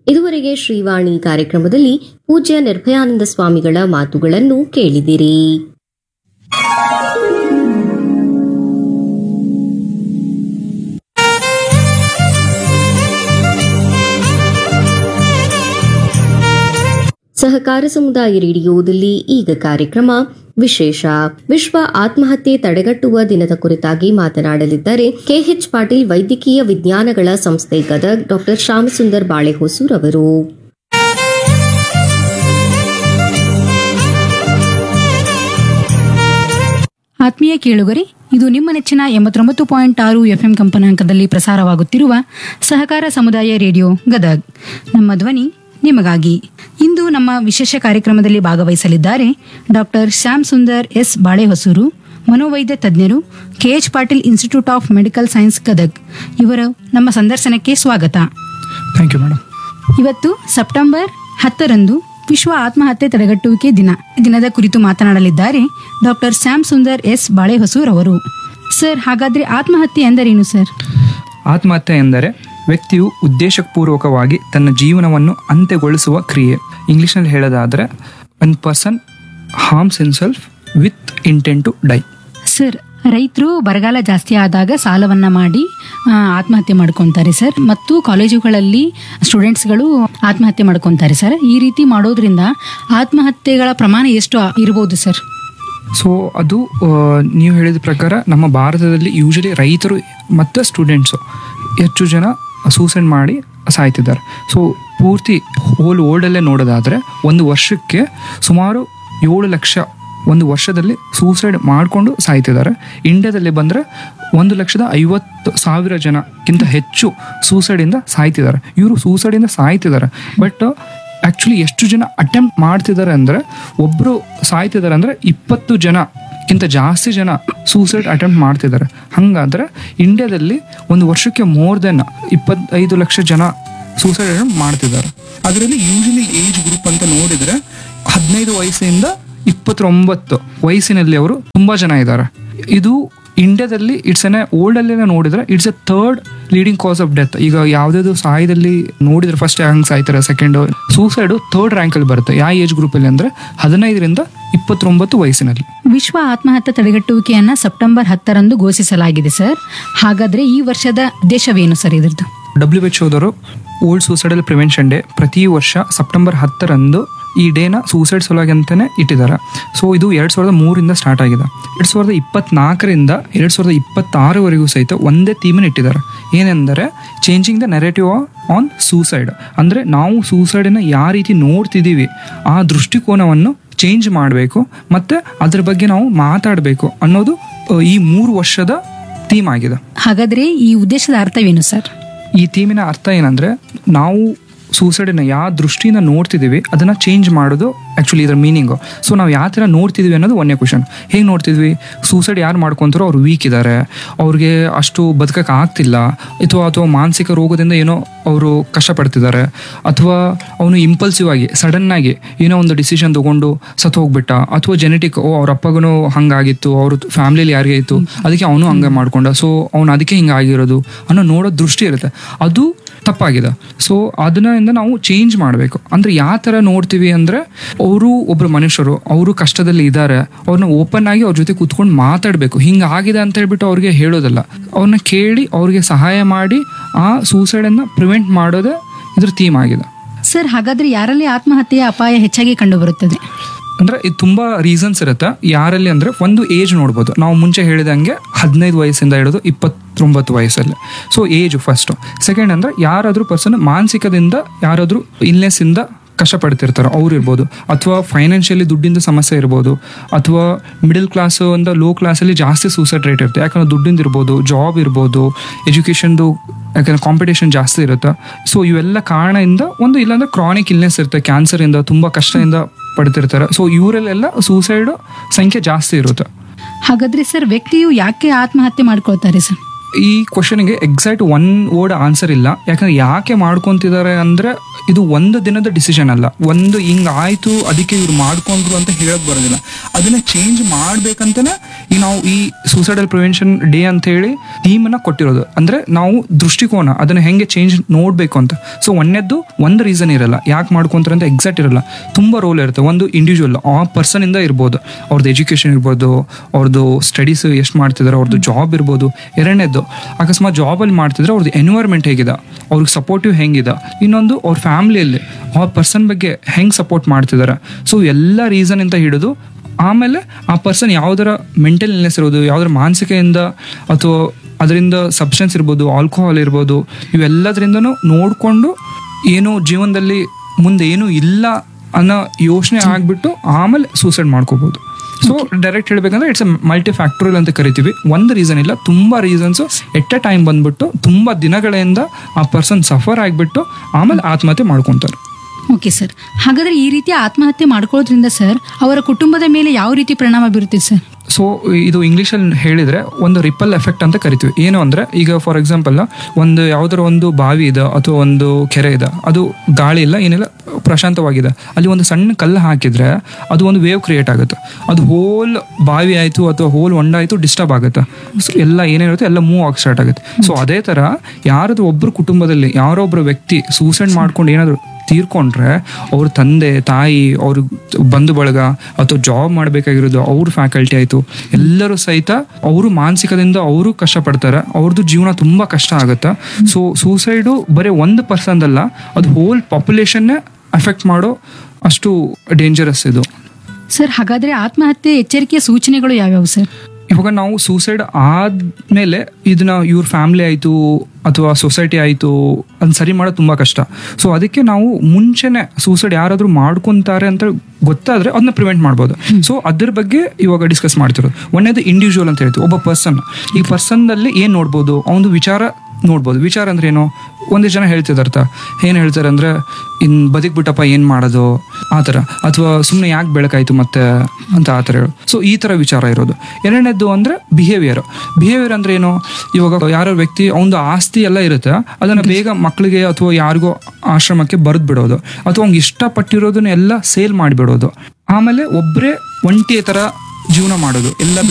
ಇದುವರೆಗೆ ಶ್ರೀವಾಣಿ ಕಾರ್ಯಕ್ರಮದಲ್ಲಿ ಪೂಜ್ಯ ನಿರ್ಭಯಾನಂದ ಸ್ವಾಮಿಗಳ ಮಾತುಗಳನ್ನು ಕೇಳಿದಿರಿ ಸಹಕಾರ ಸಮುದಾಯ ರೇಡಿಯೋದಲ್ಲಿ ಈಗ ಕಾರ್ಯಕ್ರಮ ವಿಶೇಷ ವಿಶ್ವ ಆತ್ಮಹತ್ಯೆ ತಡೆಗಟ್ಟುವ ದಿನದ ಕುರಿತಾಗಿ ಮಾತನಾಡಲಿದ್ದಾರೆ ಕೆಎಚ್ ಪಾಟೀಲ್ ವೈದ್ಯಕೀಯ ವಿಜ್ಞಾನಗಳ ಸಂಸ್ಥೆ ಗದಗ್ ಡಾಕ್ಟರ್ ಶ್ಯಾಮಸುಂದರ್ ಬಾಳೆಹೊಸೂರ್ ಅವರು ಆತ್ಮೀಯ ಕೇಳುಗರೆ ಇದು ನಿಮ್ಮ ನೆಚ್ಚಿನ ಎಂಬತ್ತೊಂಬತ್ತು ಪಾಯಿಂಟ್ ಆರು ಎಫ್ಎಂ ಕಂಪನಾಂಕದಲ್ಲಿ ಪ್ರಸಾರವಾಗುತ್ತಿರುವ ಸಹಕಾರ ಸಮುದಾಯ ರೇಡಿಯೋ ಗದಗ್ ನಮ್ಮ ಧ್ವನಿ ನಿಮಗಾಗಿ ಇಂದು ನಮ್ಮ ವಿಶೇಷ ಕಾರ್ಯಕ್ರಮದಲ್ಲಿ ಭಾಗವಹಿಸಲಿದ್ದಾರೆ ಡಾಕ್ಟರ್ ಶ್ಯಾಮ್ ಸುಂದರ್ ಎಸ್ ಬಾಳೆಹೊಸೂರು ಮನೋವೈದ್ಯ ತಜ್ಞರು KH Patil institute of medical science Gadag ಇವರು ನಮ್ಮ ಸಂದರ್ಶನಕ್ಕೆ ಸ್ವಾಗತ ಥ್ಯಾಂಕ್ ಯು ಮೇಡಮ್ ಇವತ್ತು ಸೆಪ್ಟೆಂಬರ್ ಹತ್ತರಂದು ವಿಶ್ವ ಆತ್ಮಹತ್ಯೆ ತಡೆಗಟ್ಟುವಿಕೆ ದಿನ ಈ ದಿನದ ಕುರಿತು ಮಾತನಾಡಲಿದ್ದಾರೆ ಡಾಕ್ಟರ್ ಶ್ಯಾಮ್ ಸುಂದರ್ ಎಸ್ ಬಾಳೆಹೊಸೂರ್ ಅವರು ಸರ್ ಹಾಗಾದ್ರೆ ಆತ್ಮಹತ್ಯೆ ಎಂದರೇನು ಸರ್ ಆತ್ಮಹತ್ಯೆ ಎಂದರೆ ವ್ಯಕ್ತಿಯು ಉದ್ದೇಶಪೂರ್ವಕವಾಗಿ ತನ್ನ ಜೀವನವನ್ನು ಅಂತ್ಯಗೊಳಿಸುವ ಕ್ರಿಯೆ ಇಂಗ್ಲಿಷ್ನಲ್ಲಿ ಹೇಳೋದಾದರೆ one person harms himself with intent to die sir ರೈತರು ಬರಗಾಲ ಜಾಸ್ತಿ ಆದಾಗ ಸಾಲವನ್ನ ಮಾಡಿ ಆ, ಆತ್ಮಹತ್ಯೆ ಮಾಡ್ಕೊಂತಾರೆ ಸರ್ ಮತ್ತು ಕಾಲೇಜುಗಳಲ್ಲಿ ಸ್ಟೂಡೆಂಟ್ಸ್ಗಳು ಆತ್ಮಹತ್ಯೆ ಮಾಡ್ಕೊಂತಾರೆ ಸರ್ ಈ ರೀತಿ ಮಾಡೋದ್ರಿಂದ ಆತ್ಮಹತ್ಯೆಗಳ ಪ್ರಮಾಣ ಎಷ್ಟು ಇರ್ಬೋದು ಸರ್ ಸೊ ಅದು ಆ, ನೀವು ಹೇಳಿದ ಪ್ರಕಾರ ನಮ್ಮ ಭಾರತದಲ್ಲಿ ಯೂಶಲಿ ರೈತರು ಮತ್ತು ಸ್ಟೂಡೆಂಟ್ಸು ಹೆಚ್ಚು ಜನ ಸೂಸೈಡ್ ಮಾಡಿ ಸಾಯ್ತಿದ್ದಾರೆ ಸೊ ಪೂರ್ತಿ ಹೋಲ್ ವರ್ಲ್ಡಲ್ಲೇ ನೋಡೋದಾದರೆ ಒಂದು ವರ್ಷಕ್ಕೆ ಸುಮಾರು ಏಳು ಲಕ್ಷ ಒಂದು ವರ್ಷದಲ್ಲಿ ಸೂಸೈಡ್ ಮಾಡಿಕೊಂಡು ಸಾಯ್ತಿದ್ದಾರೆ ಇಂಡಿಯಾದಲ್ಲಿ ಬಂದರೆ ಒಂದು ಲಕ್ಷದ ಐವತ್ತು ಸಾವಿರ ಜನಕ್ಕಿಂತ ಹೆಚ್ಚು ಸೂಸೈಡಿಂದ ಸಾಯ್ತಿದ್ದಾರೆ ಇವರು ಸೂಸೈಡಿಂದ ಸಾಯ್ತಿದ್ದಾರೆ ಬಟ್ ಆ್ಯಕ್ಚುಲಿ ಎಷ್ಟು ಜನ ಅಟೆಂಪ್ಟ್ ಮಾಡ್ತಿದ್ದಾರೆ ಅಂದರೆ ಒಬ್ಬರು ಸಾಯ್ತಿದ್ದಾರೆ ಅಂದರೆ ಇಪ್ಪತ್ತು ಜನಕ್ಕಿಂತ ಜಾಸ್ತಿ ಜನ ಸೂಸೈಡ್ ಅಟೆಂಪ್ಟ್ ಮಾಡ್ತಿದ್ದಾರೆ ಹಾಗಾದ್ರೆ ಇಂಡಿಯಾದಲ್ಲಿ ಒಂದು ವರ್ಷಕ್ಕೆ ಮೋರ್ ದೆನ್ ಇಪ್ಪತ್ತೈದು ಲಕ್ಷ ಜನ ಸೂಸೈಡ್ ಅಟೆಂಪ್ಟ್ ಮಾಡ್ತಿದ್ದಾರೆ ಅದರಲ್ಲಿ ಯೂಶಲಿ ಏಜ್ ಗ್ರೂಪ್ ಅಂತ ನೋಡಿದರೆ ಹದಿನೈದು ವಯಸ್ಸಿನಿಂದ ಇಪ್ಪತ್ತೊಂಬತ್ತು ವಯಸ್ಸಿನಲ್ಲಿ ಅವರು ತುಂಬ ಜನ ಇದ್ದಾರೆ ಇದು ಇಂಡಿಯಾದಲ್ಲಿ ಇಟ್ಸ್ ಎನ್ ಓಲ್ಡಲ್ಲಿ ನೋಡಿದ್ರೆ it's a third leading cause of death ಈಗ ಯಾವುದಾದ್ರು ಸಾಯದಲ್ಲಿ ನೋಡಿದ್ರೆ ಫಸ್ಟ್ ಹಂಗೆ ಸಾಯ್ತಾರೆ ಸೆಕೆಂಡ್ ಸೂಸೈಡು ಥರ್ಡ್ ರ್ಯಾಂಕಲ್ಲಿ ಬರುತ್ತೆ ಯಾವ ಏಜ್ ಗ್ರೂಪಲ್ಲಿ ಅಂದರೆ ಹದಿನೈದರಿಂದ ಇಪ್ಪತ್ತೊಂಬತ್ತು ವಯಸ್ಸಿನಲ್ಲಿ ವಿಶ್ವ ಆತ್ಮಹತ್ಯೆ ತಡೆಗಟ್ಟುವಿಕೆಯನ್ನ ಸೆಪ್ಟೆಂಬರ್ ಹತ್ತರಂದು ಘೋಷಿಸಲಾಗಿದೆ ಸರ್ ಹಾಗಾದ್ರೆ ಈ ವರ್ಷದ ಉದ್ದೇಶವೇನು ಸರ್ ಇದ್ರದ್ದು ಡಬ್ಲ್ಯೂ ಎಚ್ ಓದವರು ಓಲ್ಡ್ ಸೂಸೈಡಲ್ ಪ್ರಿವೆನ್ಷನ್ ಡೇ ಪ್ರತಿ ವರ್ಷ ಸೆಪ್ಟೆಂಬರ್ ಹತ್ತರಂದು ಈ ಡೇನ ಸೂಸೈಡ್ ಸಲುವಾಗಿ ಅಂತಲೇ ಇಟ್ಟಿದ್ದಾರೆ ಸೊ ಇದು ಎರಡು ಸಾವಿರದ ಮೂರಿಂದ ಸ್ಟಾರ್ಟ್ ಆಗಿದೆ ಎರಡು ಸಾವಿರದ ಇಪ್ಪತ್ನಾಲ್ಕರಿಂದ ಎರಡು ಸಾವಿರದ ಇಪ್ಪತ್ತಾರವರೆಗೂ ಸಹಿತ ಒಂದೇ ಥೀಮನ್ನು ಇಟ್ಟಿದ್ದಾರೆ ಏನೆಂದರೆ changing the narrative on suicide ಅಂದರೆ ನಾವು ಸೂಸೈಡನ್ನು ಯಾವ ರೀತಿ ನೋಡ್ತಿದ್ದೀವಿ ಆ ದೃಷ್ಟಿಕೋನವನ್ನು ಚೇಂಜ್ ಮಾಡಬೇಕು ಮತ್ತು ಅದ್ರ ಬಗ್ಗೆ ನಾವು ಮಾತಾಡಬೇಕು ಅನ್ನೋದು ಆ, ಈ ಮೂರು ವರ್ಷದ ಥೀಮ್ ಆಗಿದೆ ಹಾಗಾದ್ರೆ ಈ ಉದ್ದೇಶದ ಅರ್ಥವೇನು ಸರ್ ಈ ಥೀಮಿನ ಅರ್ಥ ಏನಂದ್ರೆ ನಾವು ಸೂಸೈಡನ್ನ ಯಾವ ದೃಷ್ಟಿಯಿಂದ ನೋಡ್ತಿದ್ದೀವಿ ಅದನ್ನ ಚೇಂಜ್ ಮಾಡೋದು ಆ್ಯಕ್ಚುಲಿ ಇದರ ಮೀನಿಂಗು ಸೊ ನಾವು ಯಾವ ಥರ ನೋಡ್ತಿದ್ವಿ ಅನ್ನೋದು ಒಂದೇ ಕ್ವಶನ್ ಹೇಗೆ ನೋಡ್ತಿದ್ವಿ ಸೂಸೈಡ್ ಯಾರು ಮಾಡ್ಕೊಂತಾರೋ ಅವ್ರು ವೀಕ್ ಇದ್ದಾರೆ ಅವ್ರಿಗೆ ಅಷ್ಟು ಬದುಕಕ್ಕೆ ಆಗ್ತಿಲ್ಲ ಅಥವಾ ಅಥವಾ ಮಾನಸಿಕ ರೋಗದಿಂದ ಏನೋ ಅವರು ಕಷ್ಟಪಡ್ತಿದ್ದಾರೆ ಅಥವಾ ಅವನು ಇಂಪಲ್ಸಿವ್ ಆಗಿ ಸಡನ್ ಆಗಿ ಏನೋ ಒಂದು ಡಿಸಿಷನ್ ತಗೊಂಡು ಸತ್ತು ಹೋಗ್ಬಿಟ್ಟ ಅಥವಾ ಜೆನೆಟಿಕ್ ಓ ಅವ್ರ ಅಪ್ಪಗೂ ಹಂಗಾಗಿತ್ತು ಅವ್ರ ಫ್ಯಾಮಿಲಿಯಲ್ಲಿ ಯಾರಿಗೆ ಇತ್ತು ಅದಕ್ಕೆ ಅವನು ಹಂಗೆ ಮಾಡ್ಕೊಂಡ ಸೊ ಅವನು ಅದಕ್ಕೆ ಹಿಂಗೆ ಆಗಿರೋದು ಅನ್ನೋ ನೋಡೋ ದೃಷ್ಟಿ ಇರುತ್ತೆ ಅದು ತಪ್ಪಾಗಿದೆ ಸೊ ಅದನ್ನ ನಾವು ಚೇಂಜ್ ಮಾಡಬೇಕು ಅಂದ್ರೆ ಯಾವ ಥರ ನೋಡ್ತೀವಿ ಅಂದ್ರೆ ಅವರು ಒಬ್ರು ಮನುಷ್ಯರು ಅವರು ಕಷ್ಟದಲ್ಲಿ ಇದ್ದಾರೆ ಅವ್ರನ್ನ ಓಪನ್ ಆಗಿ ಅವ್ರ ಜೊತೆ ಕೂತ್ಕೊಂಡು ಮಾತಾಡಬೇಕು ಹಿಂಗೆ ಆಗಿದೆ ಅಂತ ಹೇಳ್ಬಿಟ್ಟು ಅವ್ರಿಗೆ ಹೇಳೋದಲ್ಲ ಅವ್ರನ್ನ ಕೇಳಿ ಅವ್ರಿಗೆ ಸಹಾಯ ಮಾಡಿ ಆ ಸೂಸೈಡನ್ನು ಪ್ರಿವೆಂಟ್ ಮಾಡೋದೇ ಇದ್ರ ಥೀಮ್ ಆಗಿದೆ ಸರ್ ಹಾಗಾದ್ರೆ ಯಾರಲ್ಲಿ ಆತ್ಮಹತ್ಯೆಯ ಅಪಾಯ ಹೆಚ್ಚಾಗಿ ಕಂಡುಬರುತ್ತದೆ ಅಂದ್ರೆ ಇದು ತುಂಬಾ ರೀಸನ್ಸ್ ಇರುತ್ತೆ ಯಾರಲ್ಲಿ ಅಂದ್ರೆ ಒಂದು ಏಜ್ ನೋಡ್ಬೋದು ನಾವು ಮುಂಚೆ ಹೇಳಿದಂಗೆ ಹದಿನೈದು ವಯಸ್ಸಿಂದ ಹಿಡಿದು ಇಪ್ಪತ್ತೊಂಬತ್ತು ವಯಸ್ಸಲ್ಲಿ ಸೊ ಏಜ್ ಫಸ್ಟ್ ಸೆಕೆಂಡ್ ಅಂದ್ರೆ ಯಾರಾದ್ರೂ ಪರ್ಸನ್ ಮಾನಸಿಕದಿಂದ ಯಾರಾದ್ರೂ ಇಲ್ನೆಸ್ ಇಂದ ಕಷ್ಟಪಡ್ತಿರ್ತಾರೆ ಅವ್ರು ಇರ್ಬೋದು ಅಥವಾ ಫೈನಾನ್ಷಿಯಲಿ ದುಡ್ಡಿಂದ ಸಮಸ್ಯೆ ಇರ್ಬೋದು ಅಥವಾ ಮಿಡಲ್ ಕ್ಲಾಸ್ ಇಂದ ಲೋ ಕ್ಲಾಸಲ್ಲಿ ಜಾಸ್ತಿ ಸೂಸೈಡ್ ರೇಟ್ ಇರುತ್ತೆ ಯಾಕಂದ್ರೆ ದುಡ್ಡಿಂದ ಇರ್ಬೋದು ಜಾಬ್ ಇರ್ಬೋದು ಎಜುಕೇಷನ್ದು ಯಾಕಂದ್ರೆ ಕಾಂಪಿಟೇಷನ್ ಜಾಸ್ತಿ ಇರುತ್ತೆ ಸೊ ಇವೆಲ್ಲ ಕಾರಣದಿಂದ ಒಂದು ಇಲ್ಲಾಂದ್ರೆ ಕ್ರಾನಿಕ್ ಇಲ್ನೆಸ್ ಇರುತ್ತೆ ಕ್ಯಾನ್ಸರಿಂದ ತುಂಬ ಕಷ್ಟದಿಂದ ಪಡ್ತಿರ್ತಾರೆ ಸೊ ಇವರಲ್ಲೆಲ್ಲ ಸೂಸೈಡ್ ಸಂಖ್ಯೆ ಜಾಸ್ತಿ ಇರುತ್ತೆ ಹಾಗಾದ್ರೆ ಸರ್ ವ್ಯಕ್ತಿಯು ಯಾಕೆ ಆತ್ಮಹತ್ಯೆ ಮಾಡ್ಕೊಳ್ತಾರೆ ಸರ್ ಈ ಕ್ವಶನ್ಗೆ ಎಕ್ಸಾಕ್ಟ್ ಒನ್ ವರ್ಡ್ ಆನ್ಸರ್ ಇಲ್ಲ ಯಾಕಂದ್ರೆ ಯಾಕೆ ಮಾಡ್ಕೊಂತಿದ್ದಾರೆ ಅಂದ್ರೆ ಇದು ಒಂದು ದಿನದ ಡಿಸಿಷನ್ ಅಲ್ಲ ಒಂದು ಹಿಂಗ್ ಆಯ್ತು ಅದಕ್ಕೆ ಇವ್ರು ಮಾಡ್ಕೊಂಡ್ರು ಅಂತ ಹೇಳಕ್ ಬರೋದಿಲ್ಲ ಅದನ್ನ ಚೇಂಜ್ ಮಾಡ್ಬೇಕಂತನೇ ಈಗ ನಾವು ಈ ಸೂಸೈಡಲ್ ಪ್ರಿವೆನ್ಷನ್ ಡೇ ಅಂತ ಹೇಳಿ ಥೀಮ್ ಅನ್ನ ಕೊಟ್ಟಿರೋದು ಅಂದ್ರೆ ನಾವು ದೃಷ್ಟಿಕೋನ ಅದನ್ನ ಹೆಂಗೆ ಚೇಂಜ್ ನೋಡ್ಬೇಕು ಅಂತ ಸೊ ಒಂದನೇದ್ದು ಒಂದು ರೀಸನ್ ಇರಲ್ಲ ಯಾಕೆ ಮಾಡ್ಕೊಂತಾರೆ ಅಂತ ಎಕ್ಸಾಕ್ಟ್ ಇರಲ್ಲ ತುಂಬಾ ರೋಲ್ ಇರುತ್ತೆ ಒಂದು ಇಂಡಿವಿಜುವಲ್ ಆ ಪರ್ಸನ್ ಇಂದ ಇರ್ಬೋದು ಅವ್ರದ್ದು ಎಜುಕೇಶನ್ ಇರ್ಬೋದು ಅವ್ರದ್ದು ಸ್ಟಡೀಸ್ ಎಷ್ಟು ಮಾಡ್ತಿದ್ದಾರೆ ಅವ್ರದ್ದು ಜಾಬ್ ಇರ್ಬೋದು ಎರಡನೇದ್ದು ಅಕಸ್ಮಾತ್ ಜಾಬಲ್ಲಿ ಮಾಡ್ತಿದ್ರೆ ಅವ್ರದ್ದು ಎನ್ವೈರ್ಮೆಂಟ್ ಹೇಗಿದೆ ಅವ್ರಿಗೆ ಸಪೋರ್ಟಿವ್ ಹೆಂಗಿದೆ ಇನ್ನೊಂದು ಅವ್ರ ಫ್ಯಾಮಿಲಿಯಲ್ಲಿ ಆ ಪರ್ಸನ್ ಬಗ್ಗೆ ಹೆಂಗೆ ಸಪೋರ್ಟ್ ಮಾಡ್ತಿದ್ದಾರೆ ಸೊ ಎಲ್ಲ ರೀಸನ್ ಅಂತ ಹಿಡಿದು ಆಮೇಲೆ ಆ ಪರ್ಸನ್ ಯಾವ್ದರ ಮೆಂಟಲ್ ಇಲ್ನೆಸ್ ಇರ್ಬೋದು ಯಾವ್ದರ ಮಾನಸಿಕೆಯಿಂದ ಅಥವಾ ಅದರಿಂದ ಸಬ್ಸ್ಟೆನ್ಸ್ ಇರ್ಬೋದು ಆಲ್ಕೋಹಾಲ್ ಇರ್ಬೋದು ಇವೆಲ್ಲದರಿಂದನೂ ನೋಡಿಕೊಂಡು ಏನು ಜೀವನದಲ್ಲಿ ಮುಂದೆ ಏನೂ ಇಲ್ಲ ಅನ್ನೋ ಯೋಚನೆ ಆಗ್ಬಿಟ್ಟು ಆಮೇಲೆ ಸೂಸೈಡ್ ಮಾಡ್ಕೋಬಹುದು ಸೊ ಡೈರೆಕ್ಟ್ ಹೇಳ್ಬೇಕಂದ್ರೆ ಇಟ್ಸ್ ಮಲ್ಟಿ ಫ್ಯಾಕ್ಟೋರಿಯಲ್ ಅಂತ ಕರಿತೀವಿ ಒಂದು ರೀಸನ್ ಇಲ್ಲ ತುಂಬಾ ರೀಸನ್ಸ್ ಎಟ್ ಎ ಟೈಮ್ ಬಂದ್ಬಿಟ್ಟು ತುಂಬಾ ದಿನಗಳಿಂದ ಆ ಪರ್ಸನ್ ಸಫರ್ ಆಗಿಬಿಟ್ಟು ಆಮೇಲೆ ಆತ್ಮಹತ್ಯೆ ಮಾಡ್ಕೊಂತಾರೆ ಓಕೆ ಸರ್ ಹಾಗಾದ್ರೆ ಈ ರೀತಿ ಆತ್ಮಹತ್ಯೆ ಮಾಡ್ಕೊಳ್ಳೋದ್ರಿಂದ ಸರ್ ಅವರ ಕುಟುಂಬದ ಮೇಲೆ ಯಾವ ರೀತಿ ಪರಿಣಾಮ ಬೀರುತ್ತೆ ಸರ್ ಸೊ ಇದು ಇಂಗ್ಲೀಷಲ್ಲಿ ಹೇಳಿದ್ರೆ ಒಂದು ರಿಪಲ್ ಎಫೆಕ್ಟ್ ಅಂತ ಕರಿತೀವಿ ಏನು ಅಂದ್ರೆ ಈಗ ಫಾರ್ ಎಕ್ಸಾಂಪಲ್ ಒಂದು ಯಾವ್ದಾರ ಒಂದು ಬಾವಿ ಇದೆ ಅಥವಾ ಒಂದು ಕೆರೆ ಇದೆ ಅದು ಗಾಳಿ ಇಲ್ಲ ಏನಿಲ್ಲ ಪ್ರಶಾಂತವಾಗಿದೆ ಅಲ್ಲಿ ಒಂದು ಸಣ್ಣ ಕಲ್ಲು ಹಾಕಿದ್ರೆ ಅದು ಒಂದು ವೇವ್ ಕ್ರಿಯೇಟ್ ಆಗುತ್ತೆ ಅದು ಹೋಲ್ ಬಾವಿ ಆಯ್ತು ಅಥವಾ ಹೋಲ್ ಹೊಂಡ ಆಯ್ತು ಡಿಸ್ಟರ್ಬ್ ಆಗುತ್ತೆ So ಎಲ್ಲ ಏನಿರುತ್ತೆ ಎಲ್ಲ ಮೂವ್ ಆಗಿ ಸ್ಟಾರ್ಟ್ ಆಗುತ್ತೆ ಸೊ ಅದೇ ತರ ಯಾರಾದ್ರೂ ಒಬ್ರು ಕುಟುಂಬದಲ್ಲಿ ಯಾರೋ ಒಬ್ರು ವ್ಯಕ್ತಿ ಸೂಸೈಡ್ ಮಾಡ್ಕೊಂಡು ಏನಾದ್ರು ತೀರ್ಕೊಂಡ್ರೆ ಅವ್ರ ತಂದೆ ತಾಯಿ ಅವ್ರ ಬಂಧು ಬಳಗ ಅಥವಾ ಜಾಬ್ ಮಾಡಬೇಕಾಗಿರೋದು ಅವ್ರ ಫ್ಯಾಕಲ್ಟಿ ಆಯಿತು ಎಲ್ಲರೂ ಸಹಿತ ಅವರು ಮಾನಸಿಕದಿಂದ ಅವರು ಕಷ್ಟಪಡ್ತಾರೆ ಅವ್ರದ್ದು ಜೀವನ ತುಂಬ ಕಷ್ಟ ಆಗುತ್ತೆ ಸೊ ಸೂಸೈಡು ಬರೀ ಒಂದು ಪರ್ಸನ್ ಅಲ್ಲ ಅದು ಹೋಲ್ ಪಾಪ್ಯುಲೇಷನ್ನೇ ಅಫೆಕ್ಟ್ ಮಾಡೋ ಅಷ್ಟು ಡೇಂಜರಸ್ ಇದು ಸರ್ ಹಾಗಾದ್ರೆ ಆತ್ಮಹತ್ಯೆ ಎಚ್ಚರಿಕೆಯ ಸೂಚನೆಗಳು ಯಾವ್ಯಾವು ಸರ್ ಇವಾಗ ನಾವು ಸೂಸೈಡ್ ಆದ್ಮೇಲೆ ಇದನ್ನ ಇವ್ರ ಫ್ಯಾಮಿಲಿ ಆಯಿತು ಅಥವಾ ಸೊಸೈಟಿ ಆಯಿತು ಅದನ್ನ ಸರಿ ಮಾಡೋದು ತುಂಬ ಕಷ್ಟ ಸೊ ಅದಕ್ಕೆ ನಾವು ಮುಂಚೆನೆ ಸೂಸೈಡ್ ಯಾರಾದರೂ ಮಾಡ್ಕೊಂತಾರೆ ಅಂತ ಗೊತ್ತಾದ್ರೆ ಅದನ್ನ ಪ್ರಿವೆಂಟ್ ಮಾಡ್ಬೋದು ಸೊ ಅದ್ರ ಬಗ್ಗೆ ಇವಾಗ ಡಿಸ್ಕಸ್ ಮಾಡ್ತಿರೋದು ಒಂದೇದು ಇಂಡಿವಿಜುವಲ್ ಅಂತ ಹೇಳ್ತೀವಿ ಒಬ್ಬ ಪರ್ಸನ್ ಈ ಪರ್ಸನ್ನಲ್ಲಿ ಏನು ನೋಡ್ಬೋದು ಅವನದು ವಿಚಾರ ನೋಡ್ಬೋದು ವಿಚಾರ ಅಂದ್ರೆ ಏನು ಒಂದಿಷ್ಟು ಜನ ಹೇಳ್ತಿದಾರ್ಥ ಏನು ಹೇಳ್ತಾರೆ ಅಂದ್ರೆ ಇನ್ ಬದುಕ್ಬಿಟ್ಟಪ್ಪ ಏನು ಮಾಡೋದು ಆ ಥರ ಅಥವಾ ಸುಮ್ಮನೆ ಯಾಕೆ ಬೆಳಕಾಯ್ತು ಮತ್ತೆ ಅಂತ ಆ ಥರ ಹೇಳು ಸೊ ಈ ಥರ ವಿಚಾರ ಇರೋದು ಎರಡನೇದ್ದು ಅಂದ್ರೆ ಬಿಹೇವಿಯರ್ ಬಿಹೇವಿಯರ್ ಅಂದ್ರೆ ಏನು ಇವಾಗ ಯಾರೋ ವ್ಯಕ್ತಿ ಅವನದು ಆಸ್ತಿ ಎಲ್ಲ ಇರುತ್ತೆ ಅದನ್ನ ಬೇಗ ಮಕ್ಕಳಿಗೆ ಅಥವಾ ಯಾರಿಗೋ ಆಶ್ರಮಕ್ಕೆ ಬರೆದು ಬಿಡೋದು ಅಥವಾ ಅವ್ನಿಗೆ ಇಷ್ಟಪಟ್ಟಿರೋದನ್ನ ಎಲ್ಲ ಸೇಲ್ ಮಾಡಿಬಿಡೋದು ಆಮೇಲೆ ಒಬ್ಬರೇ ಒಂಟಿ ಥರ ಜೀವನ ಮಾಡೋದು ಎಲ್ಲ